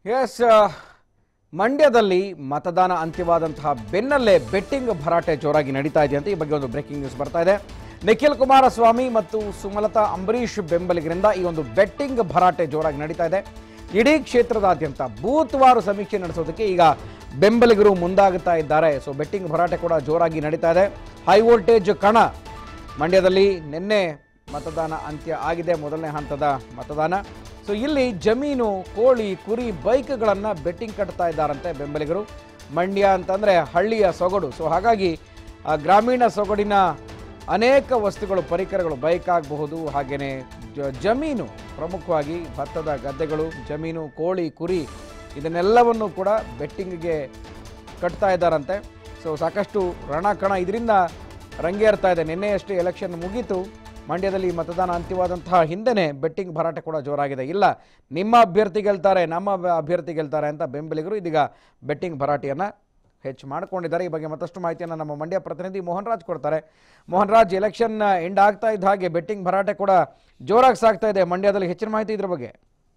S ಮಂಡ್ಯದಲ್ಲಿ ಮತದಾನ ಅಂತ್ಯವಾದಂತಹ ಬೆನ್ನಲ್ಲೇ ಬೆಟ್ಟಿಂಗ್ ಭರಾಟೆ ಜೋರಾಗಿ ನಡೀತಾ ಇದೆಯಂತೆ ಈ ಬಗ್ಗೆ ಒಂದು ಬ್ರೇಕಿಂಗ್ ನ್ಯೂಸ್ ಬರ್ತಾ ಇದೆ ನಿಖಿಲ್ ಕುಮಾರಸ್ವಾಮಿ ಮತ್ತು ಸುಮಲತಾ ಅಂಬರೀಷ್ ಬೆಂಬಲಿಗರಿಂದ ಈ ಒಂದು ಬೆಟ್ಟಿಂಗ್ ಭರಾಟೆ ಜೋರಾಗಿ ನಡೀತಾ ಇದೆ ಇಡೀ ಕ್ಷೇತ್ರದಾದ್ಯಂತ ಬೂತ್ವಾರು ಸಮೀಕ್ಷೆ ನಡೆಸೋದಕ್ಕೆ ಈಗ ಬೆಂಬಲಿಗರು ಮುಂದಾಗುತ್ತಾ ಇದ್ದಾರೆ ಸೊ ಬೆಟ್ಟಿಂಗ್ ಭರಾಟೆ ಕೂಡ ಜೋರಾಗಿ ನಡೀತಾ ಇದೆ ಹೈ ವೋಲ್ಟೇಜ್ ಕಣ ಮಂಡ್ಯದಲ್ಲಿ ನಿನ್ನೆ ಮತದಾನ ಅಂತ್ಯ ಆಗಿದೆ ಮೊದಲನೇ ಹಂತದ ಮತದಾನ ಸೊ ಇಲ್ಲಿ ಜಮೀನು ಕೋಳಿ ಕುರಿ ಬೈಕ್ಗಳನ್ನು ಬೆಟ್ಟಿಂಗ್ ಕಟ್ತಾ ಇದ್ದಾರಂತೆ ಬೆಂಬಲಿಗರು ಮಂಡ್ಯ ಅಂತಂದರೆ ಹಳ್ಳಿಯ ಸೊಗಡು ಸೊ ಹಾಗಾಗಿ ಆ ಗ್ರಾಮೀಣ ಸೊಗಡಿನ ಅನೇಕ ವಸ್ತುಗಳು ಪರಿಕರಗಳು ಬೈಕ್ ಆಗಬಹುದು ಹಾಗೆಯೇ ಜ- ಜಮೀನು ಪ್ರಮುಖವಾಗಿ ಭತ್ತದ ಗದ್ದೆಗಳು ಜಮೀನು ಕೋಳಿ ಕುರಿ ಇದನ್ನೆಲ್ಲವನ್ನು ಕೂಡ ಬೆಟ್ಟಿಂಗ್ಗೆ ಕಟ್ತಾ ಇದ್ದಾರಂತೆ ಸೊ ಸಾಕಷ್ಟು ರಣಕಣ ಇದರಿಂದ ರಂಗೇರ್ತಾ ಇದೆ ನಿನ್ನೆಯಷ್ಟೇ ಎಲೆಕ್ಷನ್ ಮುಗೀತು ಮಂಡ್ಯದಲ್ಲಿ ಮತದಾನ ಅಂತ್ಯವಾದಂತಹ ಹಿಂದೆನೇ ಬೆಟ್ಟಿಂಗ್ ಭರಾಟೆ ಕೂಡ ಜೋರಾಗಿದೆ ಇಲ್ಲ ನಿಮ್ಮ ಅಭ್ಯರ್ಥಿ ಗೆಲ್ತಾರೆ ನಮ್ಮ ಅಭ- ಅಭ್ಯರ್ಥಿ ಗೆಲ್ತಾರೆ ಅಂತ ಬೆಂಬಲಿಗರು ಇದೀಗ ಬೆಟ್ಟಿಂಗ್ ಭರಾಟೆಯನ್ನು ಹೆಚ್ಚು ಮಾಡಿಕೊಂಡಿದ್ದಾರೆ ಈ ಬಗ್ಗೆ ಮತ್ತಷ್ಟು ಮಾಹಿತಿಯನ್ನು ನಮ್ಮ ಮಂಡ್ಯ ಪ್ರತಿನಿಧಿ ಮೋಹನ್ ರಾಜ್ ಕೊಡ್ತಾರೆ ಮೋಹನ್ ರಾಜ್ ಎಲೆಕ್ಷನ್ ಎಂಡ್ ಆಗ್ತಾ ಇದ್ದ ಹಾಗೆ ಬೆಟ್ಟಿಂಗ್ ಭರಾಟೆ ಕೂಡ ಜೋರಾಗಿ ಸಾಗ್ತಾ ಇದೆ ಮಂಡ್ಯದಲ್ಲಿ ಹೆಚ್ಚಿನ ಮಾಹಿತಿ ಇದ್ರ ಬಗ್ಗೆ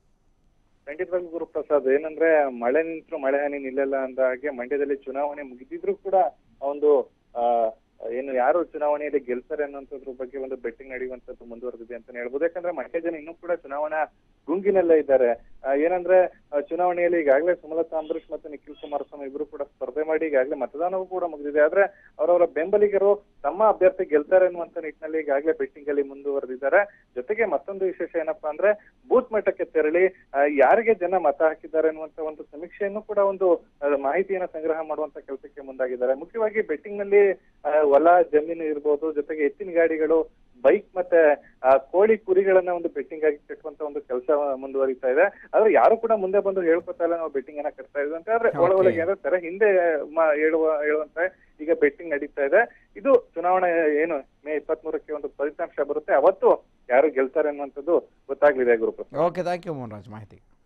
ಖಂಡಿತವಾಗ್ಲೂ ಗುರುಪ್ರಸಾದ್ ಏನಂದ್ರೆ ಮಳೆ ನಿಂತರೂ ಮಳೆ ಹನಿ ನಿಲ್ಲಲ್ಲ ಅಂದ ಹಾಗೆ ಮಂಡ್ಯದಲ್ಲಿ ಚುನಾವಣೆ ಮುಗಿದಿದ್ರು ಕೂಡ ಒಂದು ಆ ಏನು ಯಾರು ಚುನಾವಣೆಯಲ್ಲಿ ಗೆಲ್ತಾರೆ ಅನ್ನೋಂಥದ್ರ ಬಗ್ಗೆ ಒಂದು ಬೆಟ್ಟಿಂಗ್ ನಡೆಯುವಂತದ್ದು ಮುಂದುವರೆದಿದೆ ಅಂತ ಹೇಳ್ಬೋದು ಯಾಕಂದ್ರೆ ಮಂಡ್ಯ ಜನ ಇನ್ನೂ ಕೂಡ ಚುನಾವಣಾ ಗುಂಗಿನಲ್ಲೇ ಇದ್ದಾರೆ ಆ, ಏನಂದ್ರೆ ಆ, ಚುನಾವಣೆಯಲ್ಲಿ ಈಗಾಗಲೇ ಸುಮಲತಾ ಅಂಬರೀಶ್ ಮತ್ತು ನಿಖಿಲ್ ಕುಮಾರಸ್ವಾಮಿ ಇಬ್ರು ಕೂಡ ಸ್ಪರ್ಧೆ ಮಾಡಿ ಈಗಾಗಲೇ ಮತದಾನವೂ ಕೂಡ ಮುಗಿದಿದೆ ಆದ್ರೆ ಅವರವರ ಬೆಂಬಲಿಗರು ತಮ್ಮ ಅಭ್ಯರ್ಥಿ ಗೆಲ್ತಾರೆ ಅನ್ನುವಂತ ನಿಟ್ಟಿನಲ್ಲಿ ಈಗಾಗಲೇ ಬೆಟ್ಟಿಂಗ್ ಅಲ್ಲಿ ಮುಂದುವರೆದಿದ್ದಾರೆ ಜೊತೆಗೆ ಮತ್ತೊಂದು ವಿಶೇಷ ಏನಪ್ಪಾ ಅಂದ್ರೆ ಬೂತ್ ಮಟ್ಟಕ್ಕೆ ತೆರಳಿ ಆ, ಯಾರಿಗೆ ಜನ ಮತ ಹಾಕಿದ್ದಾರೆ ಅನ್ನುವಂತ ಒಂದು ಸಮೀಕ್ಷೆಯನ್ನು ಕೂಡ ಒಂದು ಆ, ಮಾಹಿತಿಯನ್ನ ಸಂಗ್ರಹ ಮಾಡುವಂತ ಕೆಲಸಕ್ಕೆ ಮುಂದಾಗಿದ್ದಾರೆ ಮುಖ್ಯವಾಗಿ ಬೆಟ್ಟಿಂಗ್ ನಲ್ಲಿ ಆ, ಹೊಲ ಜಮೀನು ಇರ್ಬೋದು ಜೊತೆಗೆ ಎತ್ತಿನ ಗಾಡಿಗಳು ಬೈಕ್ ಮತ್ತೆ ಆ, ಕೋಳಿ ಕುರಿಗಳನ್ನ ಒಂದು ಬೆಟ್ಟಿಂಗ್ ಆಗಿ ಕಟ್ಟುವಂತ ಒಂದು ಕೆಲಸ ಮುಂದುವರಿತಾ ಇದೆ ಆದ್ರೆ ಯಾರು ಕೂಡ ಮುಂದೆ ಬಂದು ಹೇಳ್ಕೊತಾ ಇಲ್ಲ ನಾವು ಬೆಟ್ಟಿಂಗ್ ಅನ್ನ ಕಟ್ತಾ ಇದ್ವಿ ಅಂತ ಆದ್ರೆ ಒಳ ಒಳಗೆ ಏನಾದ್ರೆ ತರ ಹಿಂದೆ ಮ- ಹೇಳುವ ಹೇಳುವಂತ ಈಗ ಬೆಟ್ಟಿಂಗ್ ನಡೀತಾ ಇದೆ ಇದು ಚುನಾವಣೆ ಏನು ಮೇ ಇಪ್ಪತ್ತ್ ಮೂರಕ್ಕೆ ಒಂದು ಫಲಿತಾಂಶ ಬರುತ್ತೆ ಅವತ್ತು ಯಾರು ಗೆಲ್ತಾರೆ ಅನ್ನುವಂಥದ್ದು ಗೊತ್ತಾಗ್ಲಿದೆ Guruprasad okay thank you Mohan Raj ಮಾಹಿತಿ